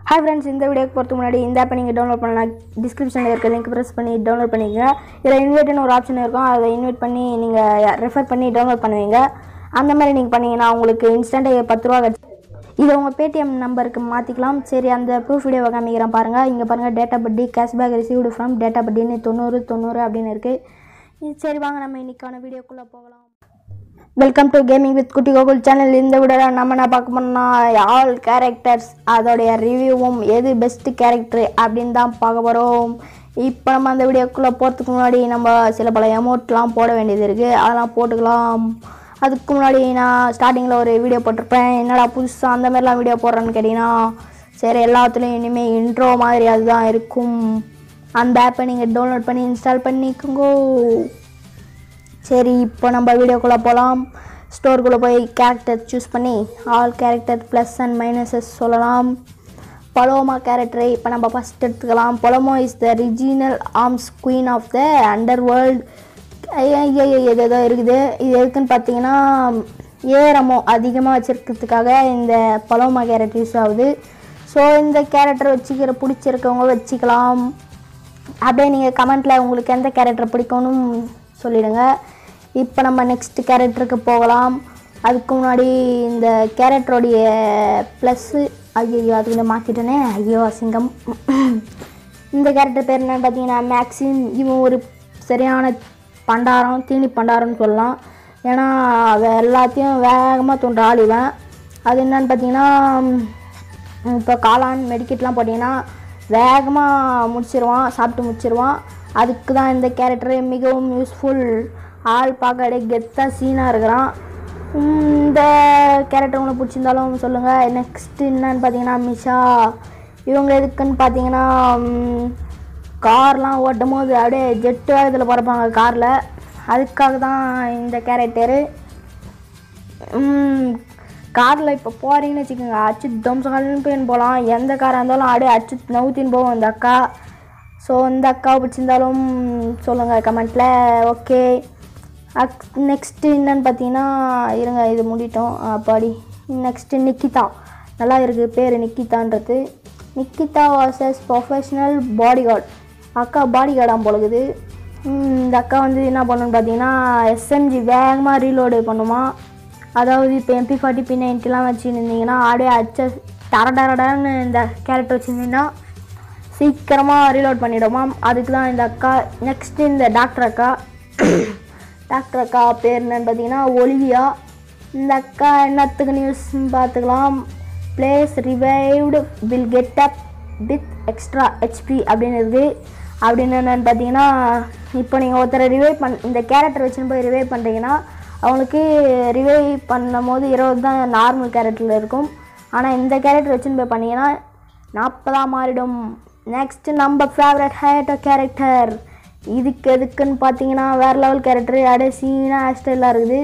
hi friends இந்த வீடியோக்கு போகிறதுக்கு முன்னாடி இந்த ஆப்பை நீங்கள் டவுன்லோட் பண்ணலாம் டிஸ்கிரிப்ஷனில் இருக்க லிங்க் ப்ரெஸ் பண்ணி டவுன்லோட் பண்ணிக்கங்க இதில் இன்வைட்னு ஒரு ஆப்ஷன் இருக்கும் அதை இன்வைட் பண்ணி நீங்கள் ரெஃபர் பண்ணி டவுன்லோட் பண்ணுவீங்க அந்த மாதிரி நீங்கள் பண்ணீங்கன்னா உங்களுக்கு இன்ஸ்டண்ட்டாக பத்து ரூபா கிடச்சி இதை உங்கள் பேடிஎம் நம்பருக்கு மாற்றிக்கலாம் சரி அந்த ப்ரூஃப் வீடியோவை காமிக்கிறேன் பாருங்கள் இங்கே பாருங்கள் data buddy cashback received from data பட்டின்னு தொண்ணூறு தொண்ணூறு அப்படின்னு இருக்குது சரி வாங்க நம்ம இன்னைக்கான வீடியோக்குள்ளே போகலாம் வெல்கம் டு கேமிங் வித் குட்டி கோகுல் சேனல் இந்த வீடியோவில் நம்ம என்ன பார்க்க போனோம்னா ஆல் கேரக்டர்ஸ் அதோடைய ரிவ்யூவும் எது பெஸ்ட் கேரக்டர் அப்படின்னு தான் பார்க்க போகிறோம் இப்போ நம்ம அந்த வீடியோக்குள்ளே போகிறதுக்கு முன்னாடி நம்ம சில பல எமௌண்ட்லாம் போட வேண்டியது இருக்குது அதெல்லாம் போட்டுக்கலாம் அதுக்கு முன்னாடி நான் ஸ்டார்டிங்கில் ஒரு வீடியோ போட்டிருப்பேன் என்னடா புதுசாக அந்த மாதிரிலாம் வீடியோ போடுறேன்னு கேட்டிங்கன்னா சரி எல்லாத்துலேயும் இனிமேல் இன்ட்ரோ மாதிரி அதுதான் இருக்கும் அந்த ஆப்பை நீங்கள் டவுன்லோட் பண்ணி இன்ஸ்டால் பண்ணிக்கோங்கோ சரி இப்போ நம்ம வீடியோக்குள்ளே போகலாம் ஸ்டோருக்குள்ளே போய் கேரக்டர் சூஸ் பண்ணி all character plus and minuses சொல்லலாம் பலோமா கேரக்டரை இப்போ நம்ம ஃபஸ்ட் எடுத்துக்கலாம் Paloma is the regional arms queen of the underworld ஐயோ எது ஏதோ இருக்குது இது எதுக்குன்னு பார்த்தீங்கன்னா ஏரமோ அதிகமாக வச்சுருக்கிறதுக்காக இந்த பலோமா கேரக்டர் யூஸ் ஆகுது ஸோ இந்த கேரக்டர் வச்சுக்கிற பிடிச்சிருக்கவங்க வச்சுக்கலாம் அப்படியே நீங்கள் கமெண்ட்டில் உங்களுக்கு எந்த கேரக்டர் பிடிக்கும்னு சொல்லிடுங்க இப்போ நம்ம நெக்ஸ்ட் கேரக்டருக்கு போகலாம் அதுக்கு முன்னாடி இந்த கேரக்டருடைய ப்ளஸ்ஸு ஐயோ அதுக்கு மாற்றிட்டேனே ஐயோ அசிங்கம் இந்த கேரக்டர் பேர் என்னன்னு பார்த்தீங்கன்னா மேக்ஸின் இவன் ஒரு சரியான பண்டாரம் தீனி பண்டாரம்னு சொல்லலாம் ஏன்னா அவன் எல்லாத்தையும் வேகமாக தோன்ற ஆள் இவன் அது என்னன்னு பார்த்தீங்கன்னா இப்போ காளான் மெடிக்கெட்லாம் போட்டிங்கன்னா வேகமாக முடிச்சிருவான் சாப்பிட்டு முடிச்சிருவான் அதுக்கு தான் இந்த கேரக்டர் மிகவும் யூஸ்ஃபுல் ஆள் பார்க்க அப்படியே கெத்தாக சீனாக இருக்கிறான் உம், இந்த கேரக்டர் உங்களுக்கு பிடிச்சிருந்தாலும் சொல்லுங்கள் நெக்ஸ்ட்டு என்னன்னு பார்த்தீங்கன்னா மிஷா இவங்க எதுக்குன்னு பார்த்தீங்கன்னா கார்லாம் ஓட்டும் போது அப்படியே ஜெட்டு வேகத்தில் பறப்பாங்க காரில் அதுக்காக தான் இந்த கேரக்டரு காரில் இப்போ போகிறீங்கன்னு வச்சுக்கோங்க அச்சு தம்சகாலன்னு போயின்னு போகலாம் எந்த காராக இருந்தாலும் அப்படியே அச்சு நவுத்தின்னு போகும் இந்த அக்கா ஸோ இந்த அக்காவை பிடிச்சிருந்தாலும் சொல்லுங்கள் கமெண்ட்டில் ஓகே அக் நெக்ஸ்ட்டு என்னன்னு பார்த்தீங்கன்னா இருங்க இது முடிட்டோம் அப்பாடி நெக்ஸ்ட்டு நிக்கிதா நல்லா இருக்குது பேர் நிக்கிதான்றது Nikita was professional bodyguard அக்கா பாடி கார்டாக பொழுகுது இந்த அக்கா வந்து என்ன பண்ணணும்னு பார்த்தீங்கன்னா எஸ்எம்ஜி வேகமாக ரீலோடு பண்ணுமா அதாவது இப்போ எம்பி ஃபார்ட்டி பி நைன்ட்டிலாம் வச்சுருந்தீங்கன்னா அப்படியே அச்ச டர டரடன்னு இந்த கேரக்டர் வச்சுருந்தீங்கன்னா சீக்கிரமாக ரீலோட் பண்ணிவிடுமாம் அதுக்கு தான் இந்த அக்கா நெக்ஸ்ட்டு இந்த டாக்டர் அக்கா டாக்டர் அக்கா பேர் என்னன்னு பார்த்தீங்கன்னா ஒலிவியா இந்த அக்கா என்னத்துக்கு நியூஸ்ன்னு பார்த்துக்கலாம் players revived will get up with extra HP அப்படின்னு இருக்குது அப்படின்னு என்னென்னு பார்த்தீங்கன்னா இப்போ நீங்கள் ஒருத்தரை ரிவைவ் பண் இந்த கேரக்டர் வச்சுன்னு போய் ரிவைவ் பண்ணுறீங்கன்னா அவங்களுக்கு ரிவைவ் பண்ணும் போது இருபது தான் நார்மல் கேரக்டரில் இருக்கும் ஆனால் இந்த கேரக்டர் வச்சுன்னு போய் பண்ணீங்கன்னா நாற்பதாக மாறிடும் நெக்ஸ்ட் நம்ம ஃபேவரட் ஹேட்டோ கேரக்டர் இதுக்கு எதுக்குன்னு பார்த்தீங்கன்னா வேறு லெவல் கேரக்டர் அப்படியே சீனாக ஹேர் ஸ்டைலாக இருக்குது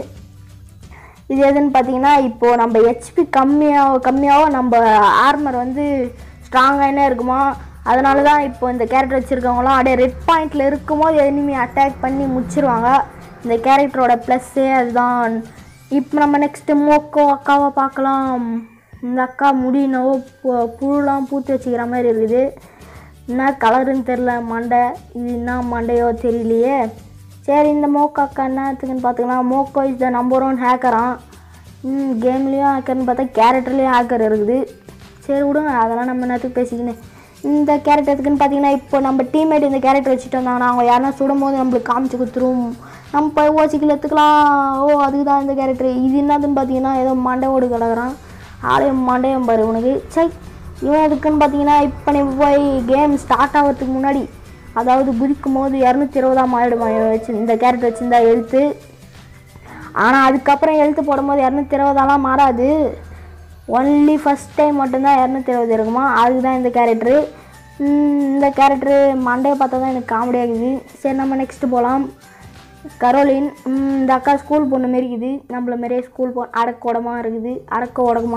இது எதுன்னு பார்த்தீங்கன்னா இப்போது நம்ம ஹெச்பி கம்மியாக கம்மியாகவோ நம்ம ஆர்மர் வந்து ஸ்ட்ராங்காக இருக்குமா அதனால தான் இப்போ இந்த கேரக்டர் வச்சுருக்கவங்களாம் அப்படியே ரெட் பாயிண்டில் இருக்கும்போது எனிமி அட்டாக் பண்ணி முடிச்சிருவாங்க இந்த கேரக்டரோட ப்ளஸ்ஸே அதுதான் இப்போ நம்ம நெக்ஸ்ட்டு மோக்கோ அக்காவை பார்க்கலாம் இந்த அக்கா முடினவோ பு- புழுலாம் பூத்து வச்சுக்கிற மாதிரி இருக்குது என்ன கலருன்னு தெரில மண்டை இது என்ன மண்டையோ தெரியலையே சரி இந்த மோக்கோ அக்கா என்னத்துக்குன்னு பார்த்துக்கலாம் Moco is the number one ஹேக்கரான் கேம்லேயும் ஹேக்கர்னு பார்த்தா கேரக்டர்லேயும் ஹேக்கர் இருக்குது சரி விடுங்க அதெல்லாம் நம்ம என்னத்துக்கு பேசிக்கின்னு இந்த கேரக்டர் எதுக்குன்னு பார்த்தீங்கன்னா இப்போ நம்ம டீம்மேட் இந்த கேரக்டர் வச்சுட்டு வந்தாங்கன்னா அவங்க யாருன்னா சுடும்போது நம்மளுக்கு காமிச்சு கொடுத்துரும் நம்ம போய் ஓசிக்கில் எடுத்துக்கலாம் ஓ அதுக்கு தான் இந்த கேரக்டர் இது என்னதுன்னு பார்த்தீங்கன்னா ஏதோ மண்டையோடு கிடக்குறான் ஆலயம் மண்டையம் பாரு உனக்கு சை இவன் எதுக்குன்னு பார்த்தீங்கன்னா இப்போ நீ போய் கேம் ஸ்டார்ட் ஆகிறதுக்கு முன்னாடி அதாவது குதிக்கும் போது இரநூத்தி இருபதாம் ஆயிடுமா இவன் வச்சு இந்த கேரக்டர் வச்சுருந்தா எழுத்து ஆனால் அதுக்கப்புறம் எழுத்து போடும்போது இரநூத்தி இருபதாலாம் மாறாது ஒன்லி ஃபஸ்ட் டைம் மட்டும்தான் இரநூத்தி இருபது இருக்குமா அதுக்கு தான் இந்த கேரக்டரு இந்த கேரக்டரு மண்டையை பார்த்தா தான் எனக்கு காமெடியாக இருக்குது சரி நம்ம நெக்ஸ்ட்டு போகலாம் கரோலின் ம், இந்த அக்கா ஸ்கூல் பொண்ணு மாரி இருக்குது நம்மள மாரியே ஸ்கூல் பொ அடக்க உடமா இருக்குது அடக்க உடகமா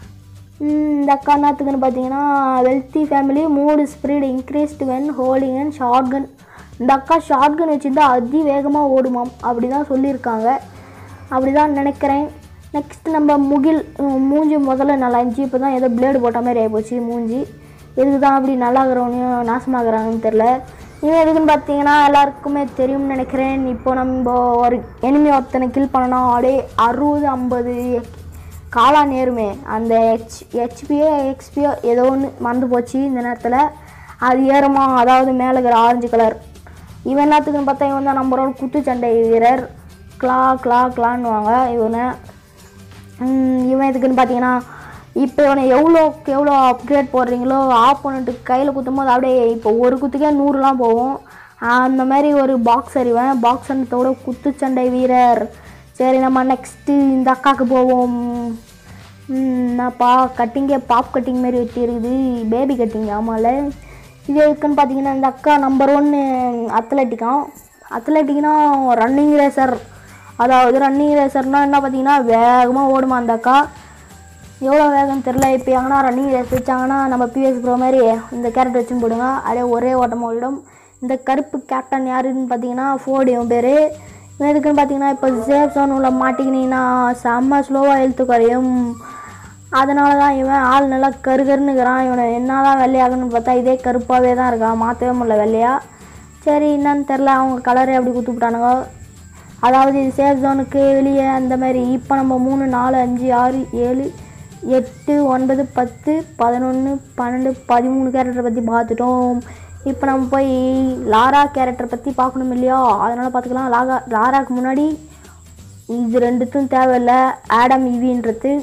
ம், இந்த அக்கா என்னத்துக்குன்னு பார்த்தீங்கன்னா wealthy family move speed increased when holding and shotgun இந்த அக்கா ஷார்ட் கன் வச்சுருந்தா அதி வேகமாக ஓடுமாம் அப்படி தான் சொல்லியிருக்காங்க அப்படி தான் நினைக்கிறேன் நெக்ஸ்ட் நம்ம முகில் உம், மூஞ்சி முதல்ல நல்லா இருந்துச்சு இப்போ தான் ஏதோ பிளேடு போட்ட மாதிரி ஆகிப்போச்சு மூஞ்சி எதுக்கு தான் அப்படி நல்லா இருக்கிறவனையும் நாசமாகறாங்கன்னு தெரில இவன் எதுக்குன்னு பார்த்தீங்கன்னா எல்லாருக்குமே தெரியும்னு நினைக்கிறேன் இப்போ நம்ம ஒரு எனிமி ஒருத்தனை கில் பண்ணணும் அப்படியே அறுபது ஐம்பது காளான் ஏறுமே அந்த ஹெச் ஹெச்பியோ எக்ஸ்பியோ ஏதோ ஒன்று மறந்து போச்சு இந்த நேரத்தில் அது ஏறுமா அதாவது மேலே இருக்கிற ஆரஞ்சு கலர் இவன் என்னத்துக்குன்னு பார்த்தா இவன் தான் நம்மளோட குத்துச்சண்டை வீரர் கிளா கிளா கிளான்னுவாங்க இவனை ம், இவன் எதுக்குன்னு பார்த்தீங்கன்னா இப்போ இவனை எவ்வளோக்கு எவ்வளோ அப்கிரேட் போடுறீங்களோ ஆப்போனண்ட்டுக்கு கையில் குத்தும் போது அப்படியே இப்போ ஒரு குத்துக்கே நூறுலாம் போகும் அந்த மாதிரி ஒரு பாக்ஸர் இவன் பாக்ஸர்னத்தோட குத்துச்சண்டை வீரர் சரி நம்ம நெக்ஸ்ட்டு இந்த அக்காவுக்கு போவோம் ம், என்னப்பா கட்டிங்கே பாப் கட்டிங் மாதிரி வச்சு இருக்குது பேபி கட்டிங் ஆமாம்ல இது எதுக்குன்னு பார்த்தீங்கன்னா இந்த அக்கா நம்பர் ஒன்று அத்லட்டிக்காம் அத்லட்டிக்னா ரன்னிங் ரேசர் அதாவது ரன்னிங் ரேசர்னால் என்ன பார்த்தீங்கன்னா வேகமாக ஓடுமா அந்த அக்கா எவ்வளோ வேகம்னு தெரில இப்போ எங்கன்னா ரன்னிங் ரேஸ் வச்சாங்கன்னா நம்ம பிஎஸ் ப்ரோ மாதிரி இந்த கேரட் வச்சுன்னு போடுங்க அப்படியே ஒரே ஓட்டமாக ஓடிடும் இந்த கருப்பு கேப்டன் யாருன்னு பார்த்தீங்கன்னா ஃபோர்டு பேர் இவன் எதுக்குன்னு பார்த்தீங்கன்னா இப்போ சேஃப் ஜோன் உள்ள மாட்டிக்கினீங்கன்னா செம்ம ஸ்லோவாக இழுத்து குறையும் அதனால தான் இவன் ஆள் நல்லா கருகருன்னுக்கிறான் இவனை என்ன தான் வெள்ளையாகணும்னு பார்த்தா இதே கருப்பாகவே தான் இருக்கான் மாற்றவே முடியல வெள்ளையா சரி என்னன்னு தெரில அவங்க கலரே அப்படி குத்து விட்டானுங்க அதாவது இது சேஃப் ஜோனுக்கு வெளியே அந்த மாதிரி இப்போ நம்ம மூணு நாலு அஞ்சு ஆறு ஏழு எட்டு ஒன்பது பத்து பதினொன்று பன்னெண்டு பதிமூணு கேரக்டரை பற்றி பார்த்துட்டோம் இப்போ நம்ம போய் லாரா கேரக்டர் பற்றி பார்க்கணும் இல்லையா அதனால் பார்த்துக்கலாம் லாகா லாராக்கு முன்னாடி இது ரெண்டுத்தும் தேவையில்லை ஆடம் இவின்றது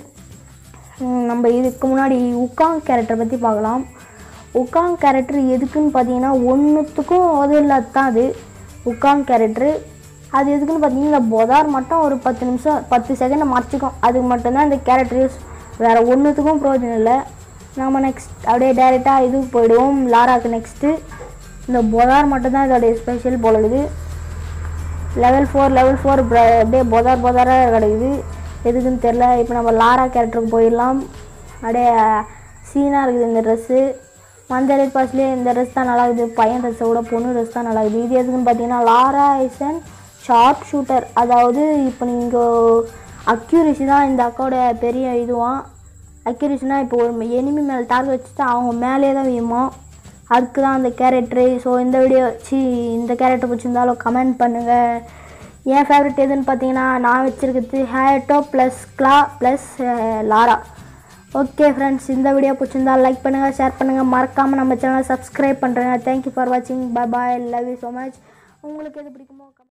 ம், நம்ம இதுக்கு முன்னாடி உக்காங் கேரக்டரை பற்றி பார்க்கலாம் உக்காங் கேரக்டர் எதுக்குன்னு பார்த்தீங்கன்னா ஒன்றுத்துக்கும் உதவில்லாது தான் அது உக்காங் கேரக்டரு அது எதுக்குன்னு பார்த்தீங்கன்னா பொதார் மட்டும் ஒரு பத்து நிமிஷம் பத்து செகண்டை மறைச்சிக்கும் அதுக்கு மட்டும்தான் இந்த கேரக்டர் யூஸ் வேறு ஒன்றுத்துக்கும் பிரயோஜனம் இல்லை நம்ம நெக்ஸ்ட் அப்படியே டேரெக்டாக இதுக்கு போயிடுவோம் லாராக்கு நெக்ஸ்ட்டு இந்த பொதார் மட்டும்தான் இதோடைய ஸ்பெஷல் போல இருக்குது லெவல் ஃபோர் லெவல் ஃபோர் அப்படியே பொதார் பொதாராக கிடைக்குது எதுக்குன்னு தெரில இப்போ நம்ம லாரா கேரக்டருக்கு போயிடலாம் அப்படியே சீனாக இருக்குது இந்த ட்ரெஸ்ஸு மந்த பாஸ்லேயே இந்த ட்ரெஸ் தான் நல்லா இருக்குது பையன் ட்ரெஸ்ஸை விட பொண்ணு ட்ரெஸ் தான் நல்லா இருக்குது இது எதுக்குன்னு பார்த்தீங்கன்னா Laura is and sharpshooter அதாவது இப்போ நீங்கள் அக்யூரிசி தான் இந்த அக்காவோட பெரிய இதுவான் அக்யூரிசினா இப்போ ஒரு எனிமி மேலே டார்கெட் வச்சுட்டு அவங்க மேலே தான் வீயுமா அதுக்கு தான் அந்த கேரக்டரு ஸோ இந்த வீடியோ சி இந்த கேரக்டர் பிடிச்சிருந்தாலும் கமெண்ட் பண்ணுங்கள் என் ஃபேவரட் எதுன்னு பார்த்தீங்கன்னா நான் வச்சுருக்கிறது Hayato plus Kla plus Laura okay friends இந்த வீடியோ பிடிச்சிருந்தா லைக் பண்ணுங்கள் ஷேர் பண்ணுங்கள் மறக்காமல் நம்ம சேனலை சப்ஸ்கிரைப் பண்ணுறேங்க தேங்க்யூ ஃபார் வாட்சிங் bye bye love you so much உங்களுக்கு எது பிடிக்குமோ